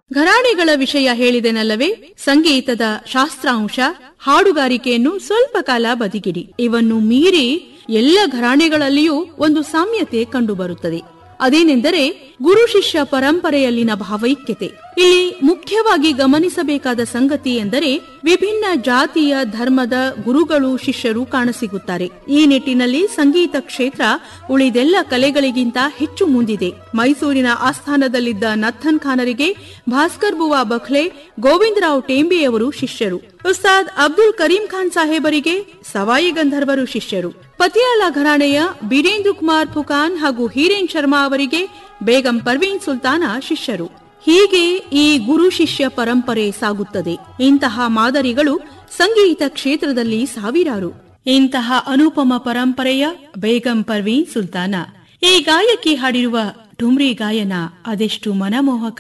ಘರಾಣೆಗಳ ವಿಷಯ ಹೇಳಿದೆನಲ್ಲವೇ ಸಂಗೀತದ ಶಾಸ್ತ್ರಾಂಶ ಹಾಡುಗಾರಿಕೆಯನ್ನು ಸ್ವಲ್ಪ ಕಾಲ ಬದಿಗಿಡಿ ಇವನ್ನು ಮೀರಿ ಎಲ್ಲ ಘರಾಣೆಗಳಲ್ಲಿಯೂ ಒಂದು ಸಾಮ್ಯತೆ ಕಂಡುಬರುತ್ತದೆ ಅದೇನೆಂದರೆ ಗುರು ಶಿಷ್ಯ ಪರಂಪರೆಯಲ್ಲಿನ ಭಾವೈಕ್ಯತೆ ಇಲ್ಲಿ ಮುಖ್ಯವಾಗಿ ಗಮನಿಸಬೇಕಾದ ಸಂಗತಿ ಎಂದರೆ ವಿಭಿನ್ನ ಜಾತಿಯ ಧರ್ಮದ ಗುರುಗಳು ಶಿಷ್ಯರು ಕಾಣಸಿಗುತ್ತಾರೆ ಈ ನಿಟ್ಟಿನಲ್ಲಿ ಸಂಗೀತ ಕ್ಷೇತ್ರ ಉಳಿದೆಲ್ಲ ಕಲೆಗಳಿಗಿಂತ ಹೆಚ್ಚು ಮುಂದಿದೆ ಮೈಸೂರಿನ ಆಸ್ಥಾನದಲ್ಲಿದ್ದ ನಥನ್ ಖಾನರಿಗೆ ಭಾಸ್ಕರ್ ಬುವಾ ಬಖ್ಲೆ ಗೋವಿಂದರಾವ್ ಟೇಂಬೆಯವರು ಶಿಷ್ಯರು ಉಸ್ತಾದ್ ಅಬ್ದುಲ್ ಕರೀಂ ಖಾನ್ ಸಾಹೇಬರಿಗೆ ಸವಾಯಿ ಗಂಧರ್ವರು ಶಿಷ್ಯರು ಪತಿಯಾಲ ಘರಾಣೆಯ ಬೀರೇಂದ್ರ ಕುಮಾರ್ ಫುಕಾನ್ ಹಾಗೂ ಹೀರೇನ್ ಶರ್ಮಾ ಅವರಿಗೆ ಬೇಗಂ ಪರ್ವೀನ್ ಸುಲ್ತಾನ ಶಿಷ್ಯರು ಹೀಗೆ ಈ ಗುರು ಶಿಷ್ಯ ಪರಂಪರೆ ಸಾಗುತ್ತದೆ ಇಂತಹ ಮಾದರಿಗಳು ಸಂಗೀತ ಕ್ಷೇತ್ರದಲ್ಲಿ ಸಾವಿರಾರು ಇಂತಹ ಅನುಪಮ ಪರಂಪರೆಯ ಬೇಗಂ ಪರ್ವೀನ್ ಸುಲ್ತಾನ ಈ ಗಾಯಕಿ ಹಾಡಿರುವ ಠುಮ್ರಿ ಗಾಯನ ಅದೆಷ್ಟು ಮನಮೋಹಕ